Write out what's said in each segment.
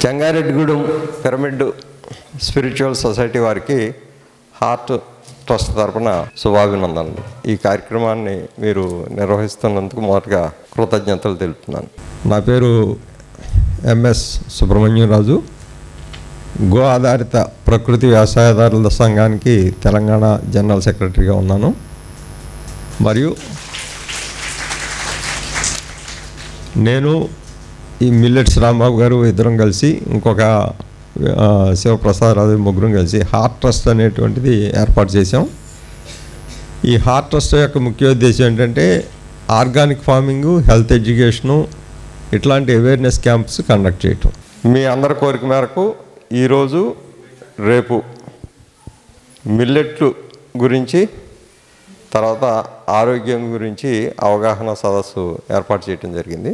చెంగారెడ్డిగూడెం pyramid spiritual society వారికి heart trust తరపున శుభాభినందనలు ఈ కార్యక్రమాన్ని మీరు నిర్వహిస్తున్నందుకు మొదటగా కృతజ్ఞతలు తెలుపుతున్నాను నా పేరు ఎంఎస్ సుబ్రహ్మణ్యం రాజు గో ఆధారిత ప్రకృతి వ్యవసాయదారుల సంఘానికి తెలంగాణ జనరల్ సెక్రటరీగా ఉన్నాను మరియు నేను ఈ మిల్లెట్స్ రాంబాబు గారు ఇద్దరం కలిసి ఇంకొక ఆ, శివప్రసాద్ రాజు ముగ్గురం కలిసి హార్ట్ ట్రస్ట్ అనేటువంటిది ఏర్పాటు చేశాం ఈ హార్ట్ ట్రస్ట్ యొక్క ముఖ్య ఉద్దేశం ఏంటంటే ఆర్గానిక్ ఫార్మింగ్ హెల్త్ ఎడ్యుకేషను ఇట్లాంటి అవేర్నెస్ క్యాంప్స్ కండక్ట్ చేయటం మీ అందరి కోరిక మేరకు ఈరోజు రేపు మిల్లెట్లు గురించి తర్వాత ఆరోగ్యం గురించి అవగాహన సదస్సు ఏర్పాటు చేయడం జరిగింది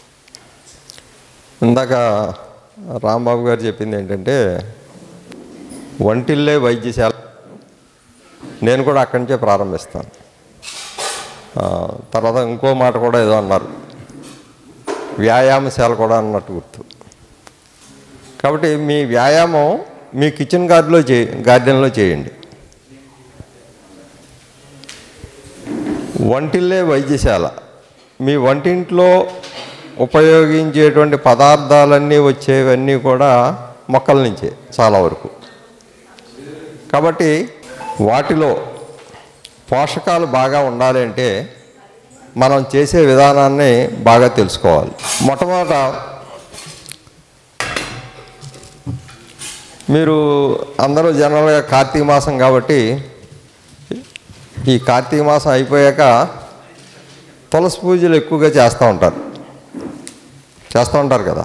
ఇందాక రాంబాబు గారు చెప్పింది ఏంటంటే వంటిల్లే వైద్యశాల నేను కూడా అక్కడి నుంచే ప్రారంభిస్తాను ఆ, తర్వాత ఇంకో మాట కూడా ఏదో అన్నారు వ్యాయామశాల కూడా అన్నట్టు గుర్తు కాబట్టి మీ వ్యాయామం మీ కిచెన్ గార్డెన్లో చే గార్డెన్లో చేయండి వంటిల్లే వైద్యశాల మీ వంటింట్లో ఉపయోగించేటువంటి పదార్థాలన్నీ వచ్చేవన్నీ కూడా మొక్కల నుంచే చాలా వరకు కాబట్టి వాటిలో పోషకాలు బాగా ఉండాలి అంటే మనం చేసే విధానాన్ని బాగా తెలుసుకోవాలి మొట్టమొదట మీరు అందరూ జనరల్గా కార్తీక మాసం కాబట్టి ఈ కార్తీక మాసం అయిపోయాక తులసి పూజలు ఎక్కువగా చేస్తూ ఉంటారు చేస్తూ ఉంటారు కదా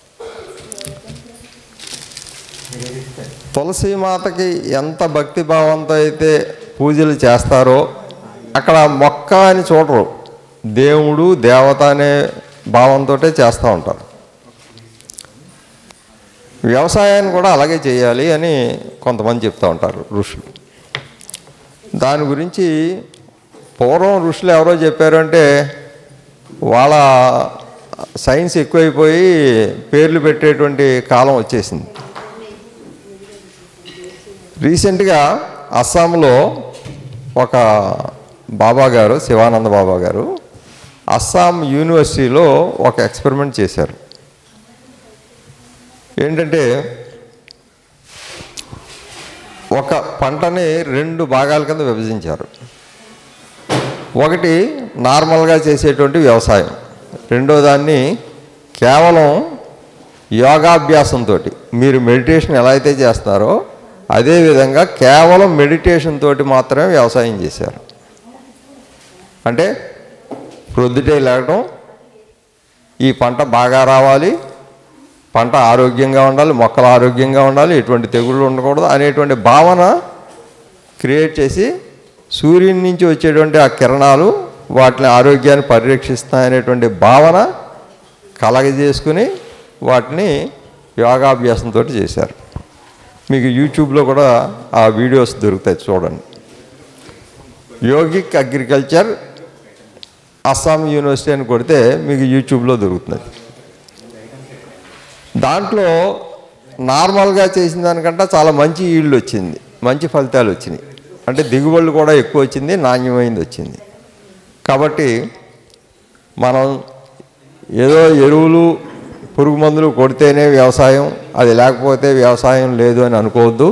తులసి మాతకి ఎంత భక్తి భావంతో అయితే పూజలు చేస్తారో అక్కడ మొక్క అని చూడరు దేవుడు దేవత అనే భావంతో చేస్తూ ఉంటారు వ్యవసాయాన్ని కూడా అలాగే చేయాలి అని కొంతమంది చెప్తూ ఉంటారు ఋషులు దాని గురించి పూర్వం ఋషులు ఎవరో చెప్పారంటే వాళ్ళ సైన్స్ ఎక్కువైపోయి పేర్లు పెట్టేటువంటి కాలం వచ్చేసింది రీసెంట్గా అస్సాంలో ఒక బాబా గారు శివానంద బాబా గారు అస్సాం యూనివర్సిటీలో ఒక ఎక్స్పెరిమెంట్ చేశారు ఏంటంటే ఒక పంటని రెండు భాగాల కింద విభజించారు ఒకటి నార్మల్గా చేసేటువంటి వ్యవసాయం రెండో దాన్ని కేవలం యోగాభ్యాసంతో మీరు మెడిటేషన్ ఎలా అయితే చేస్తారో అదేవిధంగా కేవలం మెడిటేషన్ తోటి మాత్రమే వ్యవసాయం చేశారు అంటే ప్రొద్దుటే లేకడం ఈ పంట బాగా రావాలి పంట ఆరోగ్యంగా ఉండాలి మొక్కలు ఆరోగ్యంగా ఉండాలి ఎటువంటి తెగుళ్ళు ఉండకూడదు అనేటువంటి భావన క్రియేట్ చేసి సూర్యుని నుంచి వచ్చేటువంటి ఆ కిరణాలు వాటిని ఆరోగ్యాన్ని పరిరక్షిస్తాయనేటువంటి భావన కలగజేసుకుని వాటిని యోగాభ్యాసంతో చేశారు మీకు యూట్యూబ్లో కూడా ఆ వీడియోస్ దొరుకుతాయి చూడండి యోగిక్ అగ్రికల్చర్ అస్సాం యూనివర్సిటీ అని కొడితే మీకు యూట్యూబ్లో దొరుకుతుంది దాంట్లో నార్మల్గా చేసిన దానికంటే చాలా మంచి ఈల్డ్ వచ్చింది మంచి ఫలితాలు వచ్చినాయి అంటే దిగుబడులు కూడా ఎక్కువ వచ్చింది నాణ్యమైంది వచ్చింది కాబట్టి మనం ఏదో ఎరువులు పురుగు మందులు కొడితేనే వ్యవసాయం అది లేకపోతే వ్యవసాయం లేదు అని అనుకోవద్దు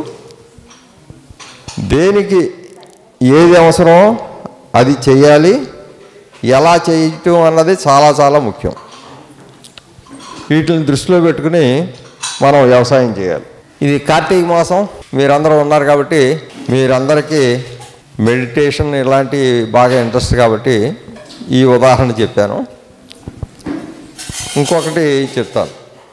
దేనికి ఏది అవసరమో అది చేయాలి ఎలా చేయటం అన్నది చాలా చాలా ముఖ్యం వీటిని దృష్టిలో పెట్టుకుని మనం వ్యవసాయం చేయాలి ఇది కార్తీక మాసం మీరందరూ ఉన్నారు కాబట్టి మీరందరికీ మెడిటేషన్ ఇలాంటి బాగా ఇంట్రెస్ట్ కాబట్టి ఈ ఉదాహరణ చెప్పాను ఇంకొకటి చెప్తాను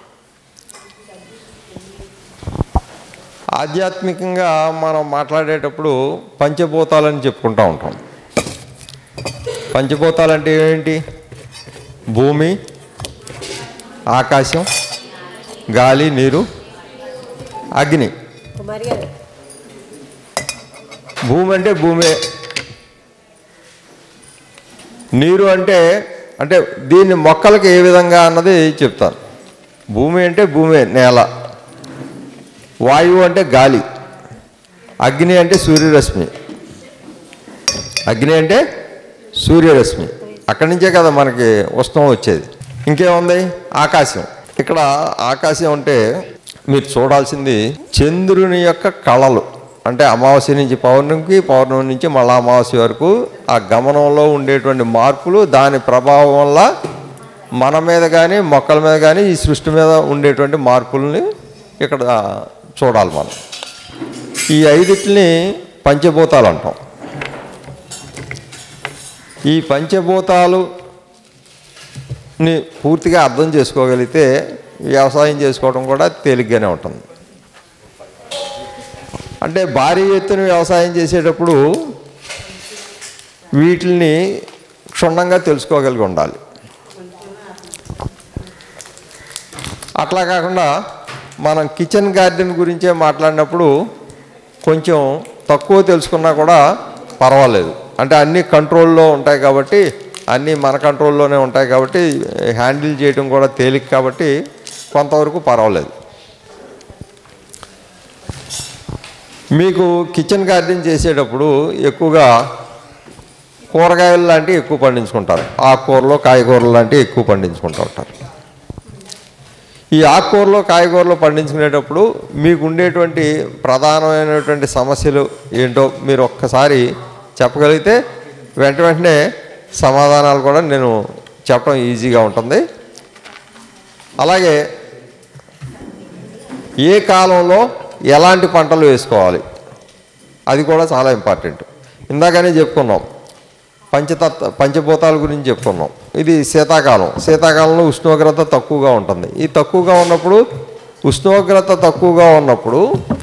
ఆధ్యాత్మికంగా మనం మాట్లాడేటప్పుడు పంచభూతాలని చెప్పుకుంటూ ఉంటాం పంచభూతాలంటే ఏంటి భూమి ఆకాశం గాలి నీరు అగ్ని కుమారి గారు భూమి అంటే భూమే నీరు అంటే అంటే దీన్ని మొక్కలకి ఏ విధంగా అన్నది చెప్తాను భూమి అంటే భూమి నేల వాయువు అంటే గాలి అగ్ని అంటే సూర్యరశ్మి అగ్ని అంటే సూర్యరశ్మి అక్కడి నుంచే కదా మనకి ఉష్ణం వచ్చేది ఇంకేముంది ఆకాశం ఇక్కడ ఆకాశం అంటే మీరు చూడాల్సింది చంద్రుని యొక్క కళలు అంటే అమావాస్య నుంచి పౌర్ణమికి పౌర్ణమి నుంచి మళ్ళా అమావాస్య వరకు ఆ గమనంలో ఉండేటువంటి మార్పులు దాని ప్రభావం వల్ల మన మీద కానీ మొక్కల మీద కానీ ఈ సృష్టి మీద ఉండేటువంటి మార్పుల్ని ఇక్కడ చూడాలి మనం ఈ ఐదిటిని పంచభూతాలు అంటాం ఈ పంచభూతాలుని పూర్తిగా అర్థం చేసుకోగలిగితే వ్యవసాయం చేసుకోవడం కూడా తేలిగ్గానే ఉంటుంది అంటే భారీ ఎత్తున వ్యవసాయం చేసేటప్పుడు వీటిని క్షుణ్ణంగా తెలుసుకోగలిగి ఉండాలి అట్లా కాకుండా మనం కిచెన్ గార్డెన్ గురించే మాట్లాడినప్పుడు కొంచెం తక్కువ తెలుసుకున్నా కూడా పర్వాలేదు అంటే అన్నీ కంట్రోల్లో ఉంటాయి కాబట్టి అన్నీ మన కంట్రోల్లోనే ఉంటాయి కాబట్టి హ్యాండిల్ చేయడం కూడా తేలిక కాబట్టి కొంతవరకు పర్వాలేదు మీకు కిచెన్ గార్డెన్ చేసేటప్పుడు ఎక్కువగా కూరగాయలు లాంటివి ఎక్కువ పండించుకుంటారు ఆకుకూరలు కాయగూరలు లాంటివి ఎక్కువ పండించుకుంటూ ఉంటారు ఈ ఆకుకూరలు కాయగూరలు పండించుకునేటప్పుడు మీకు ఉండేటువంటి ప్రధానమైనటువంటి సమస్యలు ఏంటో మీరు ఒక్కసారి చెప్పగలిగితే వెంట వెంటనే సమాధానాలు కూడా నేను చెప్పడం ఈజీగా ఉంటుంది అలాగే ఏ కాలంలో ఎలాంటి పంటలు వేసుకోవాలి అది కూడా చాలా ఇంపార్టెంట్ ఇందాకనే చెప్పుకున్నాం పంచతత్వ పంచభూతాల గురించి చెప్పుకున్నాం ఇది శీతాకాలం శీతాకాలంలో ఉష్ణోగ్రత తక్కువగా ఉంటుంది ఈ తక్కువగా ఉన్నప్పుడు ఉష్ణోగ్రత తక్కువగా ఉన్నప్పుడు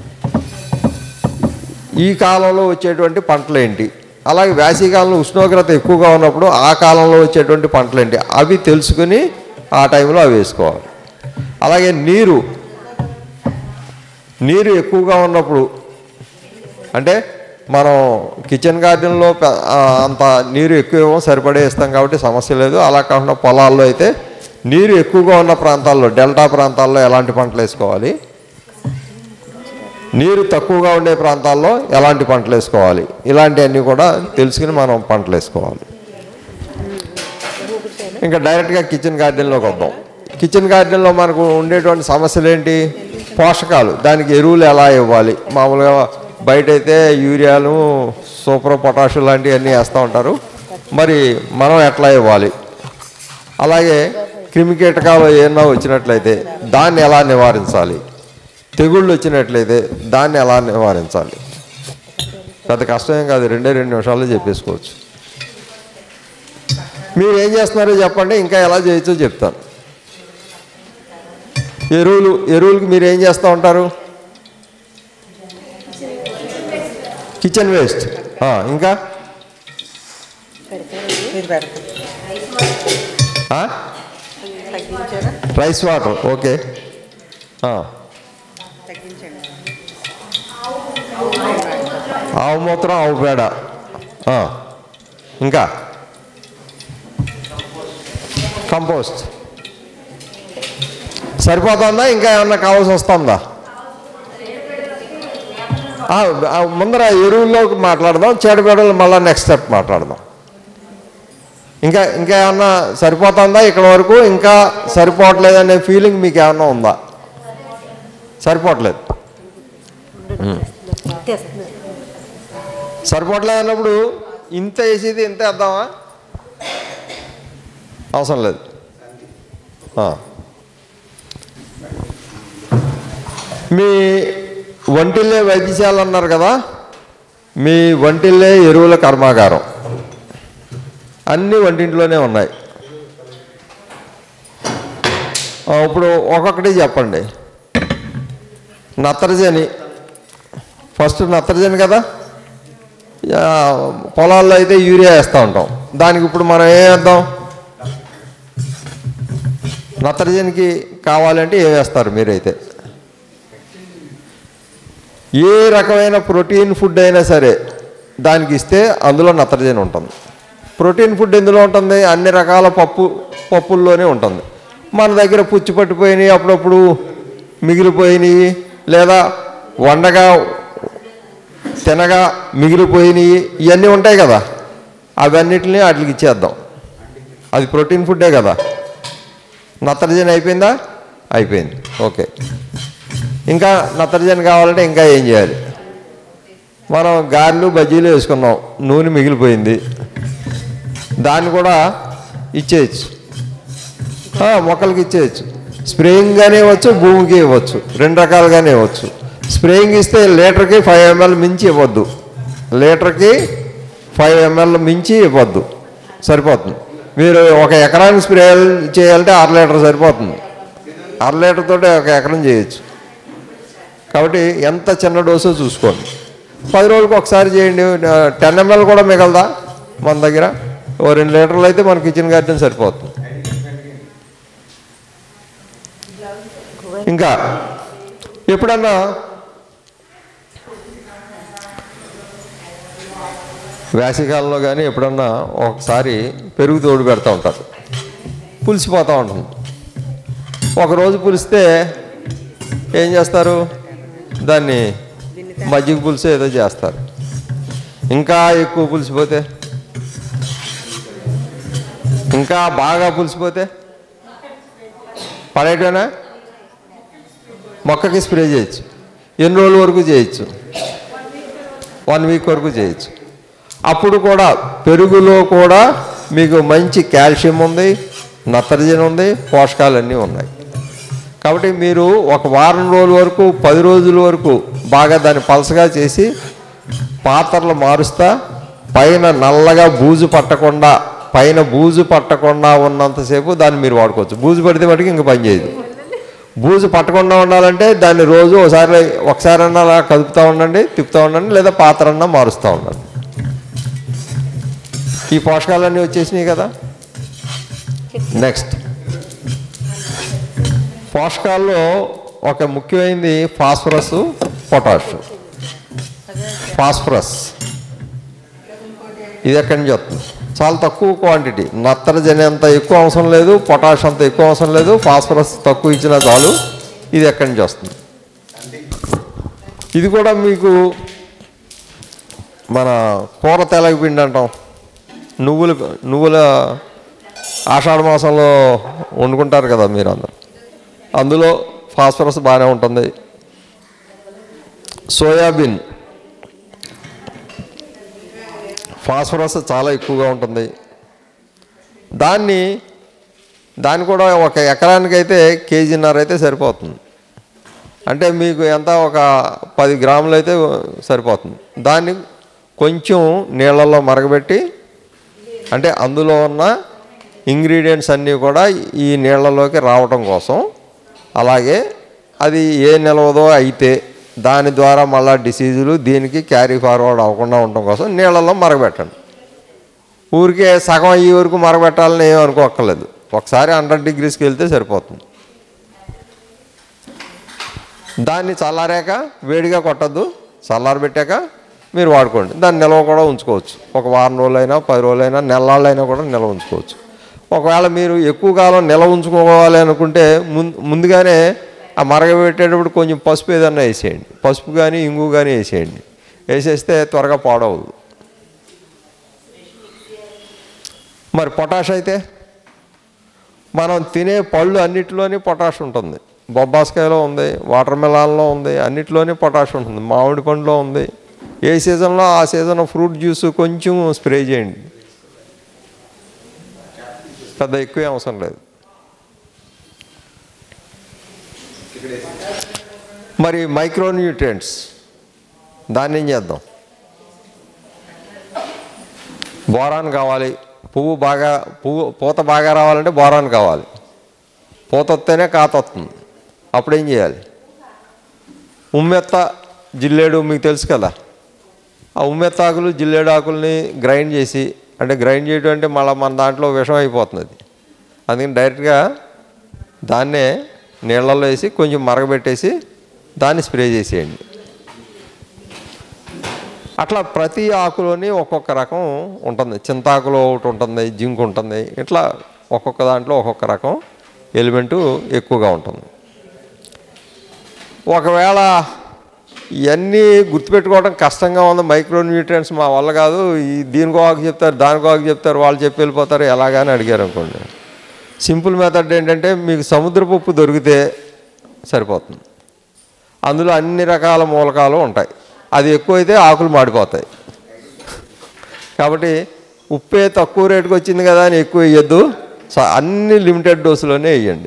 ఈ కాలంలో వచ్చేటువంటి పంటలు ఏంటి అలాగే వేసవికాలంలో ఉష్ణోగ్రత ఎక్కువగా ఉన్నప్పుడు ఆ కాలంలో వచ్చేటువంటి పంటలు ఏంటి అవి తెలుసుకుని ఆ టైంలో అవి వేసుకోవాలి అలాగే నీరు నీరు ఎక్కువగా ఉన్నప్పుడు అంటే మనం కిచెన్ గార్డెన్లో పె- ఆ, అంత నీరు ఎక్కువ ఇవ్వం సరిపడే ఇస్తాం కాబట్టి సమస్య లేదు అలా కాకుండా పొలాల్లో అయితే నీరు ఎక్కువగా ఉన్న ప్రాంతాల్లో డెల్టా ప్రాంతాల్లో ఎలాంటి పంటలు వేసుకోవాలి నీరు తక్కువగా ఉండే ప్రాంతాల్లో ఎలాంటి పంటలు వేసుకోవాలి ఇలాంటివన్నీ కూడా తెలుసుకుని మనం పంటలు వేసుకోవాలి ఇంకా డైరెక్ట్గా కిచెన్ గార్డెన్లోకి వద్దాం కిచెన్ గార్డెన్లో మనకు ఉండేటువంటి సమస్యలు ఏంటి పోషకాలు దానికి ఎరువులు ఎలా ఇవ్వాలి మామూలుగా బయట అయితే యూరియాలు సూపర్ పొటాష్ లాంటివన్నీ వేస్తూ ఉంటారు మరి మనం ఎట్లా ఇవ్వాలి అలాగే క్రిమి కీటకాలు ఏమన్నా వచ్చినట్లయితే దాన్ని ఎలా నివారించాలి తెగుళ్ళు వచ్చినట్లయితే దాన్ని ఎలా నివారించాలి పెద్ద కష్టమేం కాదు రెండే రెండు నిమిషాల్లో చెప్పేసుకోవచ్చు మీరు ఏం చేస్తున్నారో చెప్పండి ఇంకా ఎలా చేయొచ్చో చెప్తాను ఎరువులు ఎరువులకి మీరు ఏం చేస్తూ ఉంటారు కిచెన్ వేస్ట్ ఆ, ఇంకా ఇది పెడతాం ఆ? తగ్గించారా రైస్ వాటర్ ఓకే ఆ, తగ్గించండి ఆవు మూత్రం ఆవు పేడ ఆ, ఇంకా కంపోస్ట్ సరిపోతుందా ఇంకా ఏమన్నా కావాల్సి వస్తుందా ఆ, ఆ, ముందర ఎరువుల్లోకి మాట్లాడదాం చెడబెడలు మళ్ళీ నెక్స్ట్ స్టెప్ మాట్లాడదాం ఇంకా ఇంకా ఏమన్నా సరిపోతుందా ఇక్కడ వరకు ఇంకా సరిపోవట్లేదు అనే ఫీలింగ్ మీకు ఏమన్నా ఉందా సరిపోవట్లేదు సరిపోవట్లేదు అన్నప్పుడు ఇంత వేసేది ఇంత వేద్దామా అవసరం లేదు ఆ. మీ వంటిల్లే వైద్యశాల అన్నారు కదా మీ వంటిల్లే ఎరువుల కర్మాగారం అన్నీ వంటింట్లోనే ఉన్నాయి ఆ, ఇప్పుడు ఒక్కొక్కటి చెప్పండి నత్రజని ఫస్ట్ నత్రజని కదా ఆ, పొలాల్లో అయితే యూరియా వేస్తూ ఉంటాం దానికి ఇప్పుడు మనం ఏం వేద్దాం నత్రజనికి కావాలంటే ఏం వేస్తారు మీరైతే ఏ రకమైన ప్రోటీన్ ఫుడ్ అయినా సరే దానికి ఇస్తే అందులో నత్రజని ఉంటుంది ప్రోటీన్ ఫుడ్ ఎందులో ఉంటుంది అన్ని రకాల పప్పు పప్పుల్లోనే ఉంటుంది మన దగ్గర పుచ్చి పట్టిపోయినాయి అప్పుడప్పుడు మిగిలిపోయినాయి లేదా వండగా తినగా మిగిలిపోయినాయి ఇవన్నీ ఉంటాయి కదా అవన్నిటిని వాటికి ఇచ్చేద్దాం అది ప్రోటీన్ ఫుడ్డే కదా నత్రజని అయిపోయిందా అయిపోయింది ఓకే ఇంకా నత్రజని కావాలంటే ఇంకా ఏం చేయాలి మనం గారెలు బజ్జీలు వేసుకున్నాం నూనె మిగిలిపోయింది దాన్ని కూడా ఇచ్చేయచ్చు ఆ, మొక్కలకి ఇచ్చేయచ్చు స్ప్రేయింగ్గానే ఇవ్వచ్చు భూమికి ఇవ్వచ్చు రెండు రకాలుగానే ఇవ్వచ్చు స్ప్రేయింగ్ ఇస్తే లీటర్కి ఫైవ్ ఎంఎల్ మించి ఇవ్వద్దు లీటర్కి ఫైవ్ ఎంఎల్ మించి ఇవ్వద్దు సరిపోతుంది మీరు ఒక ఎకరానికి స్ప్రే చేయాలంటే అర లీటర్ సరిపోతుంది అర లీటర్ తోటి ఒక ఎకరం చేయొచ్చు కాబట్టి ఎంత చిన్న డోసో చూసుకోండి పది రోజులకు ఒకసారి చేయండి టెన్ ఎంఎల్ కూడా మిగలదా మన దగ్గర ఓ రెండు లీటర్లు అయితే మన కిచెన్ గార్డెన్ సరిపోతుంది ఇంకా ఎప్పుడన్నా వేసవికాలంలో కానీ ఎప్పుడన్నా ఒకసారి పెరుగు తోడు పెడతా ఉంటారు పులిసిపోతూ ఉంటుంది ఒకరోజు పులిస్తే ఏం చేస్తారు దాన్ని మజ్జిగ పులుసు ఏదో చేస్తారు ఇంకా ఎక్కువ పులిసిపోతే ఇంకా బాగా పులిసిపోతే పడేటోనా మొక్కకి స్ప్రే చేయొచ్చు ఎన్ని రోజుల వరకు చేయొచ్చు వన్ వీక్ వరకు చేయొచ్చు అప్పుడు కూడా పెరుగులో కూడా మీకు మంచి కాల్షియం ఉంది నత్రజని ఉంది పోషకాలన్నీ ఉన్నాయి కాబట్టి మీరు ఒక వారం రోజుల వరకు పది రోజుల వరకు బాగా దాన్ని పలసగా చేసి పాత్రలు మారుస్తా పైన నల్లగా బూజు పట్టకుండా పైన బూజు పట్టకుండా ఉన్నంతసేపు దాన్ని మీరు వాడుకోవచ్చు బూజు పడితే మటుకు ఇంక పని చేయదు బూజు పట్టకుండా ఉండాలంటే దాన్ని రోజు ఒకసారి ఒకసారి అన్నా అలా కదుపుతూ ఉండండి తిప్పుతూ ఉండండి లేదా పాత్ర అన్నా మారుస్తూ ఉండండి ఈ పోషకాలన్నీ వచ్చేసినాయి కదా నెక్స్ట్ పోషకాల్లో ఒక ముఖ్యమైనది ఫాస్ఫరస్ పొటాష్ ఫాస్ఫరస్ ఇది ఎక్కడి నుంచి వస్తుంది చాలా తక్కువ క్వాంటిటీ నత్రజని అంత ఎక్కువ అవసరం లేదు పొటాష్ అంత ఎక్కువ అవసరం లేదు ఫాస్ఫరస్ తక్కువ ఇచ్చినా చాలు ఇది ఎక్కడి నుంచి వస్తుంది ఇది కూడా మీకు మన కూర తెలగపిండి అంటాం నువ్వులు నువ్వుల ఆషాఢ మాసంలో వండుకుంటారు కదా మీరు అందరు అందులో ఫాస్ఫరస్ బాగానే ఉంటుంది సోయాబీన్ ఫాస్ఫరస్ చాలా ఎక్కువగా ఉంటుంది దాన్ని దాన్ని కూడా ఒక ఎకరానికి అయితే కేజీన్నర అయితే సరిపోతుంది అంటే మీకు ఎంత ఒక పది గ్రాములు అయితే సరిపోతుంది దాన్ని కొంచెం నీళ్ళల్లో మరగబెట్టి అంటే అందులో ఉన్న ఇంగ్రీడియంట్స్ అన్నీ కూడా ఈ నీళ్ళలోకి రావటం కోసం అలాగే అది ఏ నిలవదో అయితే దాని ద్వారా మళ్ళా డిసీజులు దీనికి క్యారీ ఫార్వర్డ్ అవ్వకుండా ఉండటం కోసం నీళ్ళల్లో మరగబెట్టండి ఊరికే సగం అయ్యే వరకు మరగబెట్టాలని ఏం అనుకోక్కర్లేదు ఒకసారి హండ్రెడ్ డిగ్రీస్కి వెళ్తే సరిపోతుంది దాన్ని చల్లారాక వేడిగా కొట్టద్దు చల్లారబెట్టాక మీరు వాడుకోండి దాన్ని నిల్వ కూడా ఉంచుకోవచ్చు ఒక వారం రోజులైనా పది రోజులైనా నెలలైనా కూడా నిల్వ ఉంచుకోవచ్చు ఒకవేళ మీరు ఎక్కువ కాలం నిల్వ ఉంచుకోవాలి అనుకుంటే ముందు ముందుగానే ఆ మరగబెట్టేటప్పుడు కొంచెం పసుపు ఏదన్నా వేసేయండి పసుపు కానీ ఇంగు కానీ వేసేయండి వేసేస్తే త్వరగా పాడవదు మరి పొటాష్ అయితే మనం తినే పళ్ళు అన్నిటిలోని పొటాష్ ఉంటుంది బొబ్బాస్కాయలో ఉంది వాటర్ మెలాన్లో ఉంది అన్నిటిలోని పొటాష్ ఉంటుంది మామిడి పండులో ఉంది ఏ సీజన్లో ఆ సీజన్ ఫ్రూట్ జ్యూస్ కొంచెం స్ప్రే చేయండి పెద్ద ఎక్కువ అవసరం లేదు మరి మైక్రోన్యూట్రియంట్స్ దాన్ని ఏం చేద్దాం బోరాన్ కావాలి పువ్వు బాగా పువ్వు పూత బాగా రావాలంటే బోరాన్ కావాలి పూత వస్తేనే కాత వస్తుంది అప్పుడు ఏం చేయాలి ఉమ్మెత్త జిల్లేడు మీకు తెలుసు కదా ఆ ఉమ్మెత్త ఆకులు జిల్లేడు ఆకుల్ని గ్రైండ్ చేసి అంటే గ్రైండ్ చేయడం అంటే మళ్ళీ మన దాంట్లో విషం అయిపోతుంది అది అందుకని డైరెక్ట్గా దాన్నే నీళ్ళల్లో వేసి కొంచెం మరగబెట్టేసి దాన్ని స్ప్రే చేసేయండి అట్లా ప్రతి ఆకులోని ఒక్కొక్క రకం ఉంటుంది చింతాకులో ఒకటి ఉంటుంది జింక్ ఉంటుంది ఇట్లా ఒక్కొక్క దాంట్లో ఒక్కొక్క రకం ఎలిమెంటు ఎక్కువగా ఉంటుంది ఒకవేళ ఇవన్నీ గుర్తుపెట్టుకోవడం కష్టంగా ఉంది మైక్రో న్యూట్రియన్స్ మా వల్ల కాదు ఈ దీనికో ఆకు చెప్తారు దానికో ఆకు చెప్తారు వాళ్ళు చెప్పి వెళ్ళిపోతారు ఎలాగని అడిగారు అనుకోండి సింపుల్ మెథడ్ ఏంటంటే మీకు సముద్రపు ఉప్పు దొరికితే సరిపోతుంది అందులో అన్ని రకాల మూలకాలు ఉంటాయి అది ఎక్కువైతే ఆకులు మాడిపోతాయి కాబట్టి ఉప్పే తక్కువ రేటుకి వచ్చింది కదా అని ఎక్కువ వేయద్దు స- అన్ని లిమిటెడ్ డోసులోనే వేయండి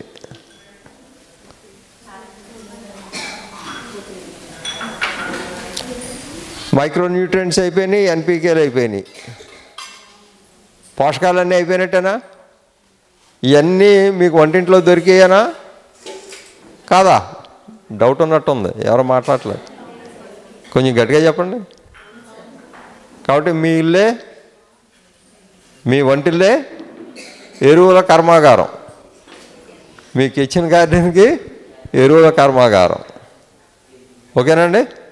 మైక్రో న్యూట్రియంట్స్ అయిపోయినాయి ఎన్పీకేలు అయిపోయినాయి పోషకాలన్నీ అయిపోయినట్టేనా ఇవన్నీ మీకు వంటింట్లో దొరికాయనా కాదా డౌట్ ఉన్నట్టుంది ఎవరు మాట్లాడలేదు కొంచెం గట్టిగా చెప్పండి కాబట్టి మీ ఇల్లే మీ వంటిల్లే ఎరువుల కర్మాగారం మీ కిచెన్ గార్డెన్కి ఎరువుల కర్మాగారం ఓకేనండి